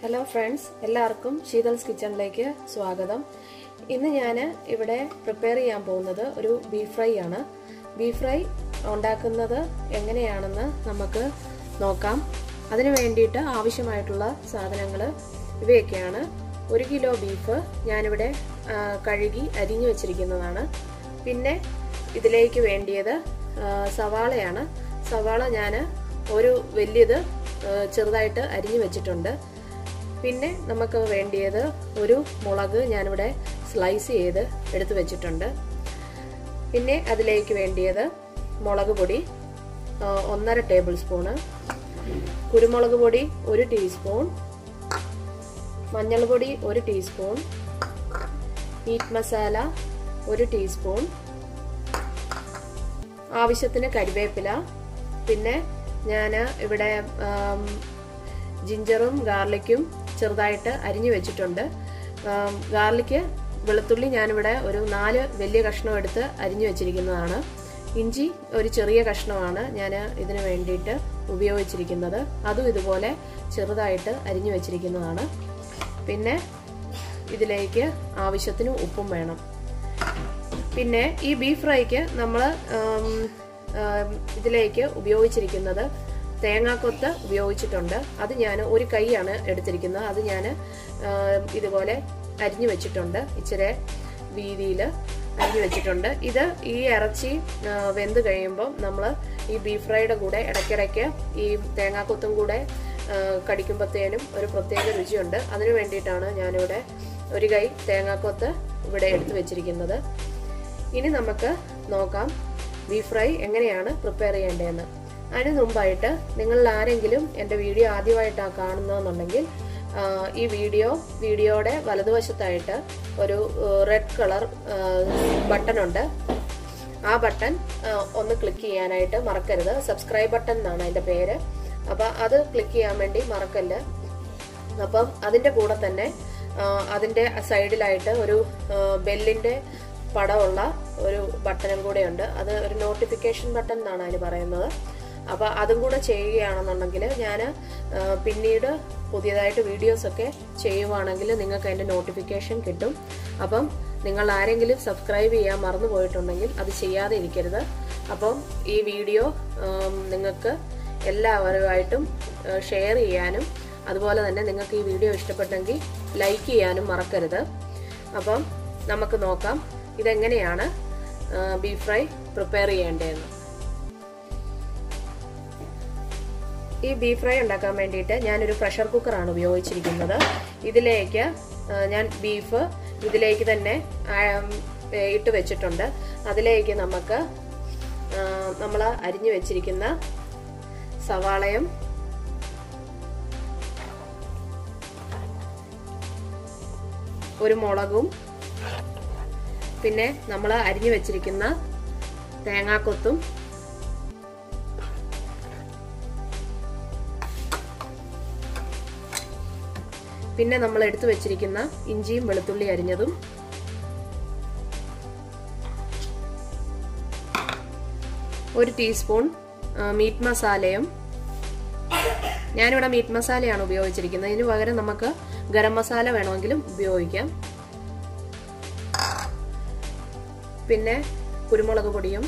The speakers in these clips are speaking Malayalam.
ഹലോ ഫ്രണ്ട്സ് എല്ലാവർക്കും ശീതൽസ് കിച്ചണിലേക്ക് സ്വാഗതം ഇന്ന് ഞാൻ ഇവിടെ പ്രിപ്പയർ ചെയ്യാൻ പോകുന്നത് ഒരു ബീഫ് ഫ്രൈ ആണ് ബീഫ് ഫ്രൈ ഉണ്ടാക്കുന്നത് എങ്ങനെയാണെന്ന് നമുക്ക് നോക്കാം അതിന് വേണ്ടിയിട്ട് ആവശ്യമായിട്ടുള്ള സാധനങ്ങൾ ഇവയൊക്കെയാണ് ഒരു കിലോ ബീഫ് ഞാനിവിടെ ആ, കഴുകി അരിഞ്ഞു വെച്ചിരിക്കുന്നതാണ് പിന്നെ ഇതിലേക്ക് വേണ്ടിയത് ആ, സവാളയാണ് സവാള ഞാൻ ഒരു വലിയത് ആ, ചെറുതായിട്ട് അരിഞ്ഞു വെച്ചിട്ടുണ്ട് പിന്നെ നമുക്ക് വേണ്ടിയത് ഒരു മുളക് ഞാനിവിടെ സ്ലൈസ് ചെയ്ത് എടുത്തു വെച്ചിട്ടുണ്ട് പിന്നെ അതിലേക്ക് വേണ്ടിയത് മുളക് പൊടി ആ, ഒന്നര ടേബിൾ സ്പൂണ് കുരുമുളക് പൊടി ഒരു ടീസ്പൂൺ മഞ്ഞൾപ്പൊടി ഒരു ടീസ്പൂൺ മീറ്റ് മസാല ഒരു ടീസ്പൂൺ ആവശ്യത്തിന് കരിവേപ്പില പിന്നെ ഞാൻ ഇവിടെ ആം, ജിഞ്ചറും ഗാർലിക്കും ചെറുതായിട്ട് അരിഞ്ഞു വെച്ചിട്ടുണ്ട് ആം, ഗാർലിക്ക് വെളുത്തുള്ളി ഞാനിവിടെ ഒരു നാല് വലിയ കഷ്ണം എടുത്ത് അരിഞ്ഞു വെച്ചിരിക്കുന്നതാണ് ഇഞ്ചി ഒരു ചെറിയ കഷ്ണമാണ് ഞാൻ ഇതിന് വേണ്ടിയിട്ട് ഉപയോഗിച്ചിരിക്കുന്നത് അതും ഇതുപോലെ ചെറുതായിട്ട് അരിഞ്ഞു വെച്ചിരിക്കുന്നതാണ് പിന്നെ ഇതിലേക്ക് ആവശ്യത്തിന് ഉപ്പും വേണം പിന്നെ ഈ ബീഫ് ഫ്രൈക്ക് നമ്മൾ ഇതിലേക്ക് ഉപയോഗിച്ചിരിക്കുന്നത് തേങ്ങാക്കൊത്ത് ഉപയോഗിച്ചിട്ടുണ്ട് അത് ഞാൻ ഒരു കൈയാണ് എടുത്തിരിക്കുന്നത് അത് ഞാൻ ഇതുപോലെ അരിഞ്ഞു വെച്ചിട്ടുണ്ട് ഇച്ചിരി വീതിയിൽ അരിഞ്ഞു വെച്ചിട്ടുണ്ട് ഇത് ഈ ഇറച്ചി ആ, വെന്ത് കഴിയുമ്പോൾ നമ്മൾ ഈ ബീഫ് ഫ്രൈയുടെ കൂടെ ഇടയ്ക്കിടയ്ക്ക് ഈ തേങ്ങാക്കൊത്തും കൂടെ ആ, കടിക്കുമ്പോഴത്തേനും ഒരു പ്രത്യേക രുചിയുണ്ട് അതിനു വേണ്ടിയിട്ടാണ് ഞാനിവിടെ ഒരു കൈ തേങ്ങാക്കൊത്ത് ഇവിടെ എടുത്തു വെച്ചിരിക്കുന്നത് ഇനി നമുക്ക് നോക്കാം ബീഫ് ഫ്രൈ എങ്ങനെയാണ് പ്രിപ്പയർ ചെയ്യേണ്ടതെന്ന് അതിന് മുമ്പായിട്ട് നിങ്ങളിൽ ആരെങ്കിലും എൻ്റെ വീഡിയോ ആദ്യമായിട്ടാണ് കാണുന്നതെന്നുണ്ടെങ്കിൽ ആ, ഈ വീഡിയോ വീഡിയോയുടെ വലതുവശത്തായിട്ട് ഒരു റെഡ് കളർ ബട്ടൺ ഉണ്ട് ആ ബട്ടൺ ഒന്ന് ക്ലിക്ക് ചെയ്യാനായിട്ട് മറക്കരുത് സബ്സ്ക്രൈബ് ബട്ടൺ എന്നാണ് അതിൻ്റെ പേര് അപ്പം അത് ക്ലിക്ക് ചെയ്യാൻ വേണ്ടി മറക്കല്ല അപ്പം അതിൻ്റെ കൂടെ തന്നെ ആ, അതിൻ്റെ സൈഡിലായിട്ട് ഒരു ആ, ബെല്ലിൻ്റെ പടമുള്ള ഒരു ബട്ടണും കൂടെ ഉണ്ട് അത് ഒരു നോട്ടിഫിക്കേഷൻ ബട്ടൺ എന്നാണ് അതിന് പറയുന്നത് അപ്പോൾ അതും കൂടെ ചെയ്യുകയാണെന്നുണ്ടെങ്കിൽ ഞാൻ പിന്നീട് പുതിയതായിട്ട് വീഡിയോസൊക്കെ ചെയ്യുവാണെങ്കിൽ നിങ്ങൾക്ക് അതിൻ്റെ നോട്ടിഫിക്കേഷൻ കിട്ടും അപ്പം നിങ്ങൾ ആരെങ്കിലും സബ്സ്ക്രൈബ് ചെയ്യാൻ മറന്നു പോയിട്ടുണ്ടെങ്കിൽ അത് ചെയ്യാതെ ഇരിക്കരുത് അപ്പം ഈ വീഡിയോ ഉം, നിങ്ങൾക്ക് എല്ലാവരുമായിട്ടും ഷെയർ ചെയ്യാനും അതുപോലെ തന്നെ നിങ്ങൾക്ക് ഈ വീഡിയോ ഇഷ്ടപ്പെട്ടെങ്കിൽ ലൈക്ക് ചെയ്യാനും മറക്കരുത് അപ്പം നമുക്ക് നോക്കാം ഇതെങ്ങനെയാണ് ബീഫ് ഫ്രൈ പ്രിപ്പയർ ചെയ്യേണ്ടതെന്ന് ഈ ബീഫ് ഫ്രൈ ഉണ്ടാക്കാൻ വേണ്ടിയിട്ട് ഞാനൊരു പ്രഷർ കുക്കറാണ് ഉപയോഗിച്ചിരിക്കുന്നത് ഇതിലേക്ക് ആ, ഞാൻ ബീഫ് ഇതിലേക്ക് തന്നെ ആ, ഏ, ഇട്ട് വെച്ചിട്ടുണ്ട് അതിലേക്ക് നമുക്ക് നമ്മൾ അരിഞ്ഞു വെച്ചിരിക്കുന്ന സവാളയും ഒരു മുളകും പിന്നെ നമ്മൾ അരിഞ്ഞു വെച്ചിരിക്കുന്ന തേങ്ങാക്കൊത്തും പിന്നെ നമ്മൾ എടുത്തു വെച്ചിരിക്കുന്ന ഇഞ്ചിയും വെളുത്തുള്ളി അരിഞ്ഞതും ഒരു ടീസ്പൂൺ ആ, മീറ്റ് മസാലയും ഞാനിവിടെ മീറ്റ് മസാലയാണ് ഉപയോഗിച്ചിരിക്കുന്നത് ഇതിന് പകരം നമുക്ക് ഗരം മസാല വേണമെങ്കിലും ഉപയോഗിക്കാം പിന്നെ കുരുമുളക് പൊടിയും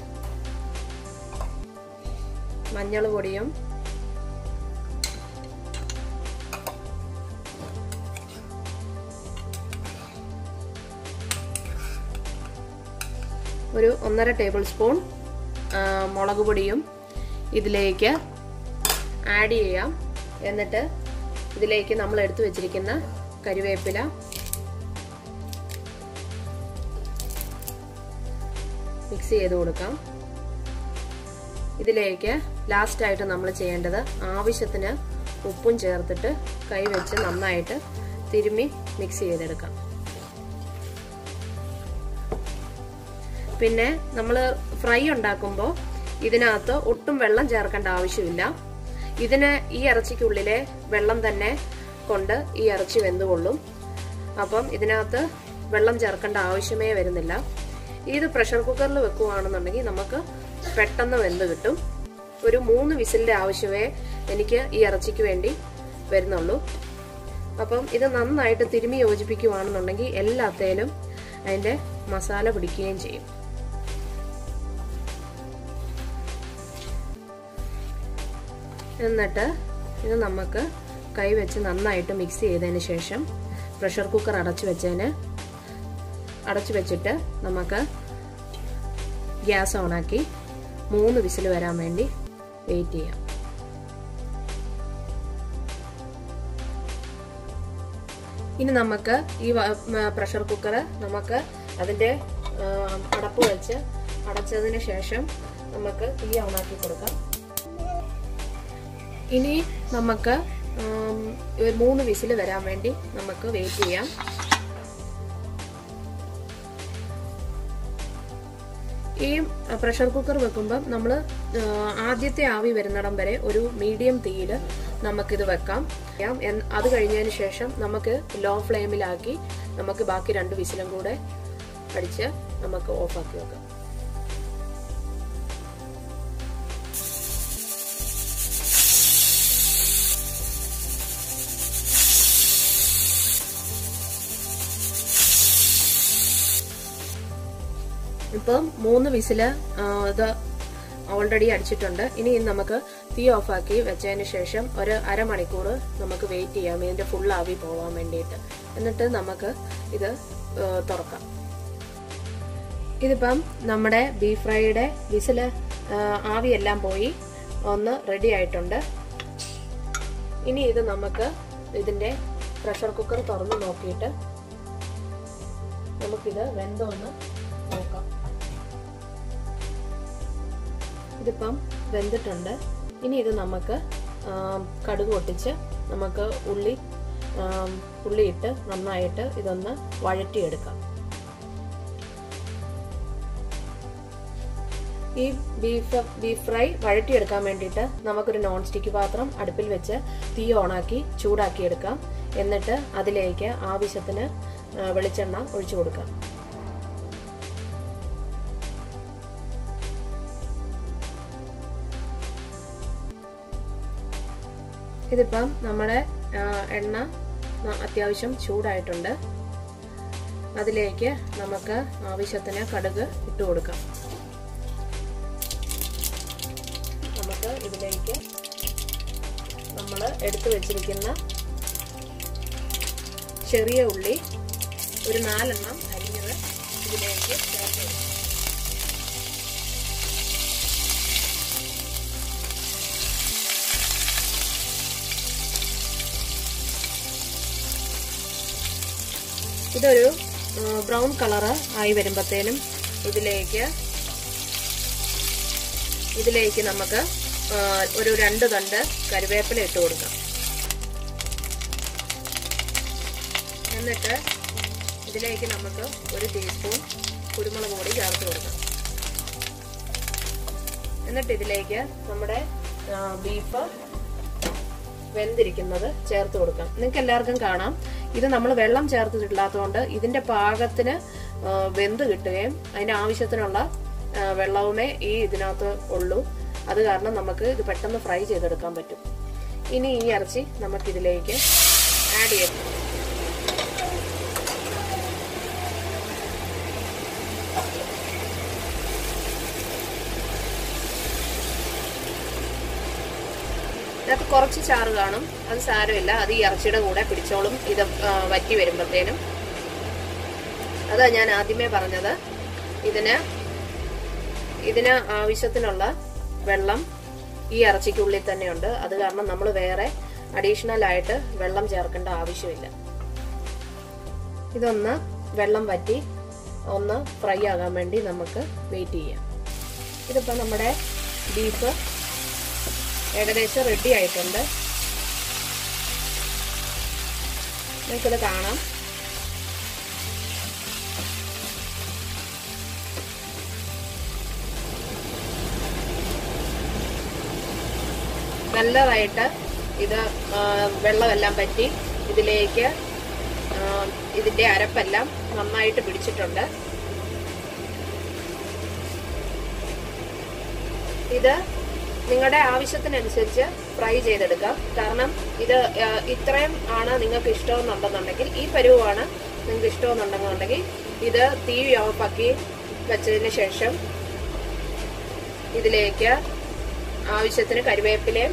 മഞ്ഞൾ പൊടിയും ഒരു ഒന്നര ടേബിൾ സ്പൂൺ ആ, മുളക് പൊടിയും ഇതിലേക്ക് ആഡ് ചെയ്യാം എന്നിട്ട് ഇതിലേക്ക് നമ്മൾ എടുത്തു വെച്ചിരിക്കുന്ന കരിവേപ്പില മിക്സ് ചെയ്ത് കൊടുക്കാം ഇതിലേക്ക് ലാസ്റ്റായിട്ട് നമ്മൾ ചെയ്യേണ്ടത് ആവശ്യത്തിന് ഉപ്പും ചേർത്തിട്ട് കൈ വെച്ച് നന്നായിട്ട് തിരുമ്മി മിക്സ് ചെയ്തെടുക്കാം പിന്നെ നമ്മൾ ഫ്രൈ ഉണ്ടാക്കുമ്പോൾ ഇതിനകത്ത് ഒട്ടും വെള്ളം ചേർക്കേണ്ട ആവശ്യമില്ല ഇതിന് ഈ ഇറച്ചിക്കുള്ളിലെ വെള്ളം തന്നെ കൊണ്ട് ഈ ഇറച്ചി വെന്തുകൊള്ളും അപ്പം ഇതിനകത്ത് വെള്ളം ചേർക്കേണ്ട ആവശ്യമേ വരുന്നില്ല ഇത് പ്രഷർ കുക്കറിൽ വെക്കുകയാണെന്നുണ്ടെങ്കിൽ നമുക്ക് പെട്ടെന്ന് വെന്ത് കിട്ടും ഒരു മൂന്ന് വിസിലിന്റെ ആവശ്യമേ എനിക്ക് ഈ ഇറച്ചിക്ക് വേണ്ടി വരുന്നുള്ളൂ അപ്പം ഇത് നന്നായിട്ട് തിരുമി യോജിപ്പിക്കുവാണെന്നുണ്ടെങ്കിൽ എല്ലാത്തേലും അതിൻ്റെ മസാല പിടിക്കുകയും ചെയ്യും എന്നിട്ട് ഇത് നമുക്ക് കൈ വെച്ച് നന്നായിട്ട് മിക്സ് ചെയ്തതിന് ശേഷം പ്രഷർ കുക്കർ അടച്ചു വെച്ചതിന് അടച്ചു വെച്ചിട്ട് നമുക്ക് ഗ്യാസ് ഓണാക്കി മൂന്ന് വിസിൽ വരാൻ വേണ്ടി വെയിറ്റ് ചെയ്യാം ഇനി നമുക്ക് ഈ പ്രഷർ കുക്കർ നമുക്ക് അതിൻ്റെ അടപ്പ് വെച്ച് അടച്ചതിന് ശേഷം നമുക്ക് തീ ഓണാക്കി കൊടുക്കാം ഇനി നമുക്ക് മൂന്ന് വിസിൽ വരാൻ വേണ്ടി നമുക്ക് വെയിറ്റ് ചെയ്യാം ഈ പ്രഷർ കുക്കർ വെക്കുമ്പം നമ്മൾ ആദ്യത്തെ ആവി വരുന്നിടം വരെ ഒരു മീഡിയം തീയിൽ നമുക്കിത് വെക്കാം അത് കഴിഞ്ഞതിന് ശേഷം നമുക്ക് ലോ ഫ്ലെയിമിലാക്കി നമുക്ക് ബാക്കി രണ്ട് വിസിലും കൂടെ അടിച്ച് നമുക്ക് ഓഫാക്കി വെക്കാം ഇപ്പം മൂന്ന് വിസില് ഇത് ഓൾറെഡി അടിച്ചിട്ടുണ്ട് ഇനി നമുക്ക് തീ ഓഫാക്കി വെച്ചതിന് ശേഷം ഒരു അരമണിക്കൂർ നമുക്ക് വെയിറ്റ് ചെയ്യാം ഇതിന്റെ ഫുൾ ആവി പോവാൻ വേണ്ടിയിട്ട് എന്നിട്ട് നമുക്ക് ഇത് തുറക്കാം ഇതിപ്പം നമ്മുടെ ബീഫ് ഫ്രൈയുടെ വിസില് ആവിയെല്ലാം പോയി ഒന്ന് റെഡി ആയിട്ടുണ്ട് ഇനി ഇത് നമുക്ക് ഇതിന്റെ പ്രഷർ കുക്കർ തുറന്ന് നോക്കിയിട്ട് നമുക്കിത് വെന്തോന്ന് നോക്കാം ഇതിപ്പം വെന്തിട്ടുണ്ട് ഇനി ഇത് നമുക്ക് കടുക് പൊട്ടിച്ച് നമുക്ക് ഉള്ളി ഉള്ളിയിട്ട് നന്നായിട്ട് ഇതൊന്ന് വഴറ്റിയെടുക്കാം ഈ ബീഫ് ബീഫ് ഫ്രൈ വഴറ്റിയെടുക്കാൻ വേണ്ടിയിട്ട് നമുക്കൊരു നോൺ സ്റ്റിക്ക് പാത്രം അടുപ്പിൽ വെച്ച് തീ ഓണാക്കി ചൂടാക്കിയെടുക്കാം എന്നിട്ട് അതിലേക്ക് ആവശ്യത്തിന് വെളിച്ചെണ്ണ ഒഴിച്ചു കൊടുക്കാം ഇതിപ്പം നമ്മുടെ എണ്ണ അത്യാവശ്യം ചൂടായിട്ടുണ്ട് അതിലേക്ക് നമുക്ക് ആവശ്യത്തിന് കടുക് ഇട്ട് കൊടുക്കാം നമുക്ക് ഇതിലേക്ക് നമ്മൾ എടുത്തു വെച്ചിരിക്കുന്ന ചെറിയ ഉള്ളി ഒരു നാലെണ്ണം അരിഞ്ഞത് ഇതിലേക്ക് ചേർത്ത് കൊടുക്കാം ഇതൊരു ബ്രൗൺ കളറ് ആയി വരുമ്പോഴത്തേനും ഇതിലേക്ക് ഇതിലേക്ക് നമുക്ക് ഒരു രണ്ട് തണ്ട് കരുവേപ്പില ഇട്ട് കൊടുക്കാം എന്നിട്ട് ഇതിലേക്ക് നമുക്ക് ഒരു ടീസ്പൂൺ കുരുമുളക് പൊടി ചേർത്ത് കൊടുക്കാം എന്നിട്ട് ഇതിലേക്ക് നമ്മുടെ ബീഫ് വെന്തിരിക്കുന്നത് ചേർത്ത് കൊടുക്കാം നിങ്ങൾക്ക് എല്ലാവർക്കും കാണാം ഇത് നമ്മൾ വെള്ളം ചേർത്തിട്ടില്ലാത്തതുകൊണ്ട് ഇതിന്റെ പാകത്തിന് വെന്ത് കിട്ടുകയും അതിന്റെ ആവശ്യത്തിനുള്ള വെള്ളവുമേ ഈ ഇതിനകത്ത് ഉള്ളൂ അത് കാരണം നമുക്ക് ഇത് പെട്ടെന്ന് ഫ്രൈ ചെയ്തെടുക്കാൻ പറ്റും ഇനി ഈ ഇറച്ചി നമുക്കിതിലേക്ക് ആഡ് ചെയ്യാം ഇതിനകത്ത് കുറച്ച് ചാറ് കാണും അത് സാരമില്ല അത് ഈ ഇറച്ചിയുടെ കൂടെ പിടിച്ചോളും ഇത് വറ്റി വരുമ്പോഴത്തേനും അതാ ഞാൻ ആദ്യമേ പറഞ്ഞത് ഇതിന് ഇതിന് ആവശ്യത്തിനുള്ള വെള്ളം ഈ ഇറച്ചിക്കുള്ളിൽ തന്നെയുണ്ട് അത് കാരണം നമ്മൾ വേറെ അഡീഷണൽ ആയിട്ട് വെള്ളം ചേർക്കേണ്ട ആവശ്യമില്ല ഇതൊന്ന് വെള്ളം വറ്റി ഒന്ന് ഫ്രൈ ആകാൻ വേണ്ടി നമുക്ക് വെയിറ്റ് ചെയ്യാം ഇതിപ്പോൾ നമ്മുടെ ബീഫ് ഏകദേശം റെഡി ആയിട്ടുണ്ട് നിങ്ങൾക്കിത് കാണാം നല്ലതായിട്ട് ഇത് വെള്ളമെല്ലാം പറ്റി ഇതിലേക്ക് ഇതിന്റെ അരപ്പെല്ലാം നന്നായിട്ട് പിടിച്ചിട്ടുണ്ട് ഇത് നിങ്ങളുടെ ആവശ്യത്തിനനുസരിച്ച് ഫ്രൈ ചെയ്തെടുക്കാം കാരണം ഇത് ആ, ഇത്രയും ആണ് നിങ്ങൾക്ക് ഇഷ്ടമെന്നുണ്ടെന്നുണ്ടെങ്കിൽ ഈ പരുവാണ് നിങ്ങൾക്ക് ഇഷ്ടമെന്നുണ്ടെന്നുണ്ടെങ്കിൽ ഇത് തീ ഓഫാക്കി വെച്ചതിന് ശേഷം ഇതിലേക്ക് ആവശ്യത്തിന് കരുവേപ്പിലയും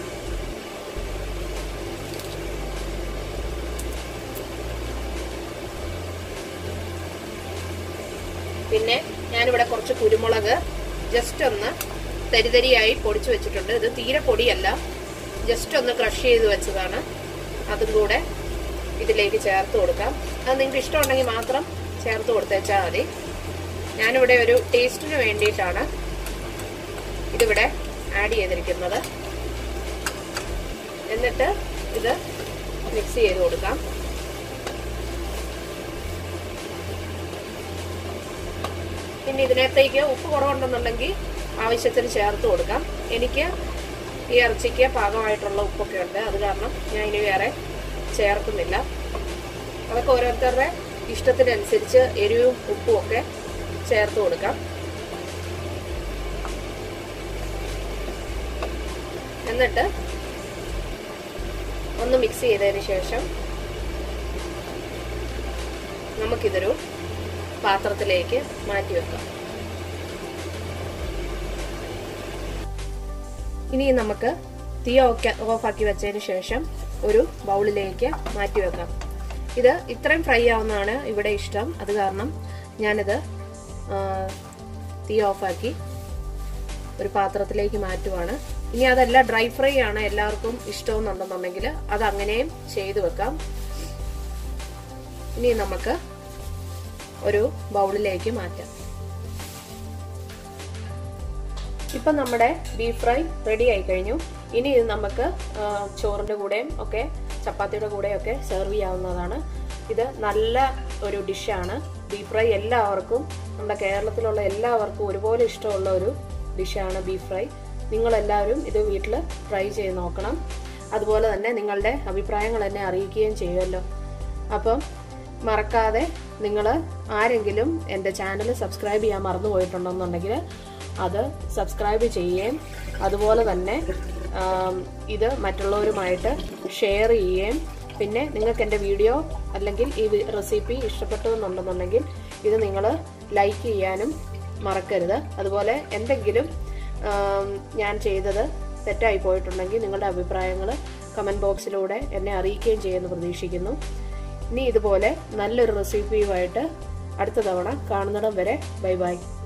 പിന്നെ ഞാനിവിടെ കുറച്ച് കുരുമുളക് ജസ്റ്റ് ഒന്ന് തരിതരിയായി പൊടിച്ചു വെച്ചിട്ടുണ്ട് ഇത് തീരെ പൊടിയല്ല ജസ്റ്റ് ഒന്ന് ക്രഷ് ചെയ്ത് വെച്ചതാണ് അതും കൂടെ ഇതിലേക്ക് ചേർത്ത് കൊടുക്കാം അത് നിങ്ങൾക്ക് ഇഷ്ടമുണ്ടെങ്കിൽ മാത്രം ചേർത്ത് കൊടുത്തേച്ചാൽ മതി ഞാനിവിടെ ഒരു ടേസ്റ്റിന് വേണ്ടിയിട്ടാണ് ഇതിവിടെ ആഡ് ചെയ്തിരിക്കുന്നത് എന്നിട്ട് ഇത് മിക്സ് ചെയ്ത് കൊടുക്കാം പിന്നെ ഇതിനകത്തേക്ക് ഉപ്പ് കുറവുണ്ടെന്നുണ്ടെങ്കിൽ ആവശ്യത്തിന് ചേർത്ത് കൊടുക്കാം എനിക്ക് ഈ ഇറച്ചിക്ക് പാകമായിട്ടുള്ള ഉപ്പൊക്കെ ഉണ്ട് അത് കാരണം ഞാൻ ഇനി വേറെ ചേർക്കുന്നില്ല അതൊക്കെ ഓരോരുത്തരുടെ ഇഷ്ടത്തിനനുസരിച്ച് എരിവും ഉപ്പും ഒക്കെ ചേർത്ത് കൊടുക്കാം എന്നിട്ട് ഒന്ന് മിക്സ് ചെയ്തതിന് ശേഷം നമുക്കിതൊരു പാത്രത്തിലേക്ക് മാറ്റി വെക്കാം ഇനി നമുക്ക് തീ ഓഫാക്കി വെച്ചതിന് ശേഷം ഒരു ബൗളിലേക്ക് മാറ്റി വെക്കാം ഇത് ഇത്രയും ഫ്രൈ ആവുന്നതാണ് ഇവിടെ ഇഷ്ടം അത് കാരണം ഞാനിത് ആ, തീ ഓഫാക്കി ഒരു പാത്രത്തിലേക്ക് മാറ്റുവാണ് ഇനി അതല്ല ഡ്രൈ ഫ്രൈ ആണ് എല്ലാവർക്കും ഇഷ്ടമെന്നുണ്ടെന്നുണ്ടെങ്കിൽ അത് അങ്ങനെയും ചെയ്തു വെക്കാം ഇനി നമുക്ക് ഒരു ബൗളിലേക്ക് മാറ്റാം ഇപ്പൊ നമ്മുടെ ബീഫ് ഫ്രൈ റെഡി ആയി കഴിഞ്ഞു ഇനി ഇത് നമുക്ക് ആ, ചോറിന്റെ കൂടെയും ഒക്കെ ചപ്പാത്തിയുടെ കൂടെയും ഒക്കെ സെർവ് ചെയ്യാവുന്നതാണ് ഇത് നല്ല ഒരു ഡിഷാണ് ബീഫ് ഫ്രൈ എല്ലാവർക്കും നമ്മുടെ കേരളത്തിലുള്ള എല്ലാവർക്കും ഒരുപോലെ ഇഷ്ടമുള്ള ഒരു ഡിഷാണ് ബീഫ് ഫ്രൈ നിങ്ങളെല്ലാവരും ഇത് വീട്ടിൽ ട്രൈ ചെയ്ത് നോക്കണം അതുപോലെ തന്നെ നിങ്ങളുടെ അഭിപ്രായങ്ങൾ എന്നെ അറിയിക്കുകയും ചെയ്യുമല്ലോ അപ്പം മറക്കാതെ നിങ്ങൾ ആരെങ്കിലും എൻ്റെ ചാനൽ സബ്സ്ക്രൈബ് ചെയ്യാൻ മറന്നു പോയിട്ടുണ്ടെന്നുണ്ടെങ്കിൽ അത് സബ്സ്ക്രൈബ് ചെയ്യുകയും അതുപോലെ തന്നെ ആം, ഇത് മറ്റുള്ളവരുമായിട്ട് ഷെയർ ചെയ്യുകയും പിന്നെ നിങ്ങൾക്ക് എൻ്റെ വീഡിയോ അല്ലെങ്കിൽ ഈ റെസിപ്പി ഇഷ്ടപ്പെട്ടു എന്നുണ്ടെന്നുണ്ടെങ്കിൽ ഇത് നിങ്ങൾ ലൈക്ക് ചെയ്യാനും മറക്കരുത് അതുപോലെ എന്തെങ്കിലും ആം, ഞാൻ ചെയ്തത് തെറ്റായി പോയിട്ടുണ്ടെങ്കിൽ നിങ്ങളുടെ അഭിപ്രായങ്ങൾ കമൻറ്റ് ബോക്സിലൂടെ എന്നെ അറിയിക്കുകയും ചെയ്യുമെന്ന് പ്രതീക്ഷിക്കുന്നു ഇനി ഇതുപോലെ നല്ലൊരു റെസിപ്പിയുമായിട്ട് അടുത്ത തവണ കാണുന്നിടം വരെ ബൈ ബൈ